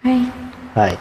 Hi hi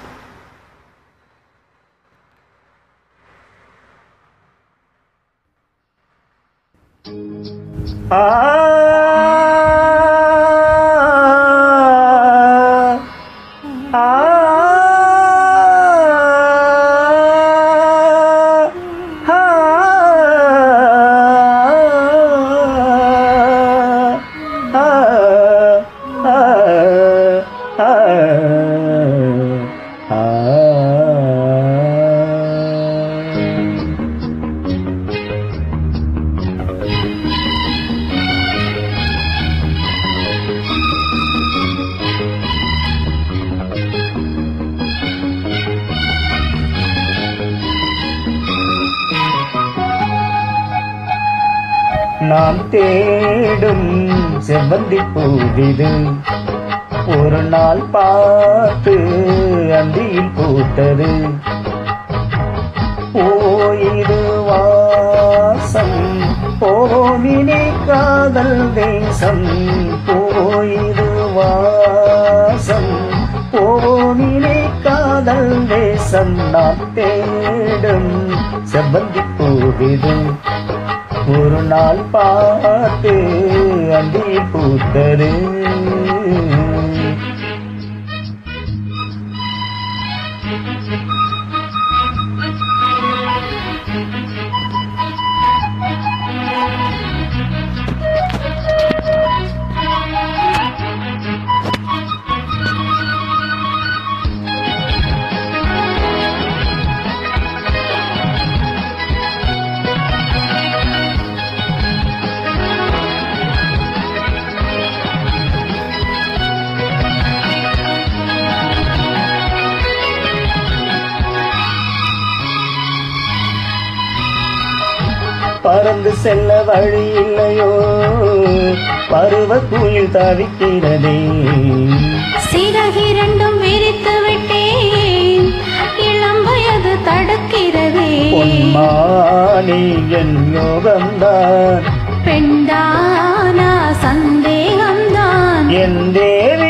நாம் தேடும் செவ்வந்தி பூவிது ஒரு நாள் பார்த்து அந்தியில் பூத்தது போயிது வாசம் போமினி காதல் தேசம் போயிது வாசம் போமினி காதல் தேசம் நாம் தேடும் செவ்வந்தி பூவிது ஒரு நாள் பார்த்து அந்தி பூத்தது பறந்து செல்ல வழி இல்லையோ பருவ குயில் தவிக்கிறதே சிறகிரண்டும் விரித்து விட்டேன் இளம் வயது தடுக்கிறதே பொன்மானி என் யோகம்தான் பெண்டானா சந்தேகம்தான் என் தேவி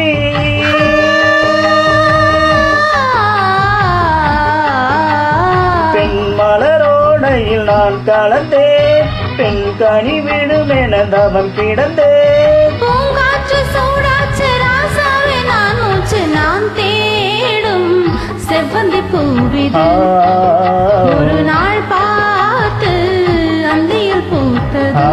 பெண் மலரோடையில் நான் கலந்தேன் பெண் கனி விடுமென தவம் கிடந்தேன் பூங்காற்று சூடாச்சு ராசாவே நான் மூச்சு நான் தேடும் செவ்வந்தி பூவிது ஒரு நாள் பார்த்து அந்தியில் பூத்தது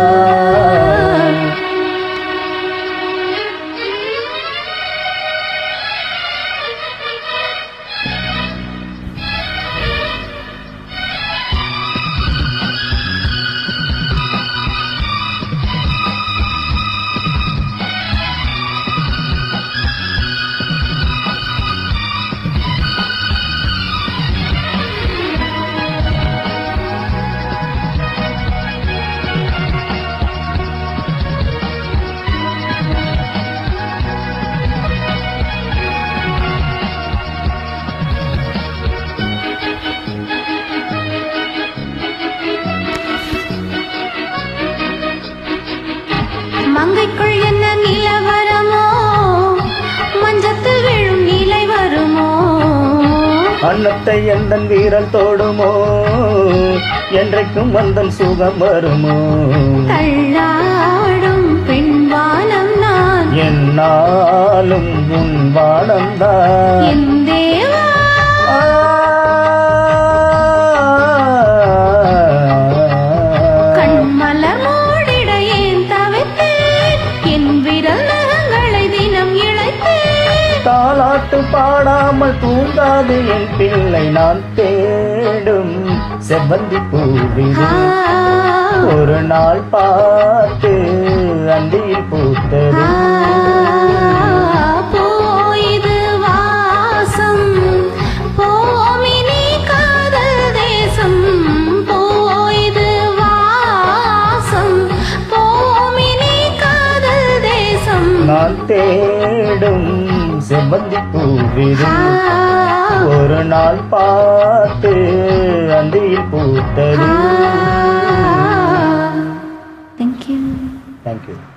மங்கைக்குள் என்ன நிலவரமோ மஞ்சத்தில் விழும் நிலை வருமோ அன்னத்தை எந்தன் வீரல் தோடுமோ என்றைக்கும் வந்தன் சுகம் வருமோ தள்ளாடும் பெண்வானம் நான் என்னாலும் உன் வானம்தான் என் தேவா கண்மலர் மூடிட ஏன் தவித்தேன் என் விரல் நகங்களை தினம் இழைத்தேன் தாலாட்டு பாடாமல் தூங்காது என் பிள்ளை நான் தேடும் செவ்வந்தி பூவிது ஆ, ஒரு நாள் பார்த்து அந்தியில் பூத்தது ஆ, போயிது வாசம் போமினி காதல் தேசம் போயிது வாசம் போமினி காதல் தேசம் நான் தேடும் செவ்வந்தி பூவிது ஆ, ஒரு நாள் பார்த்து அந்தியில் பூத்தது Thank you. தேங்க்யூ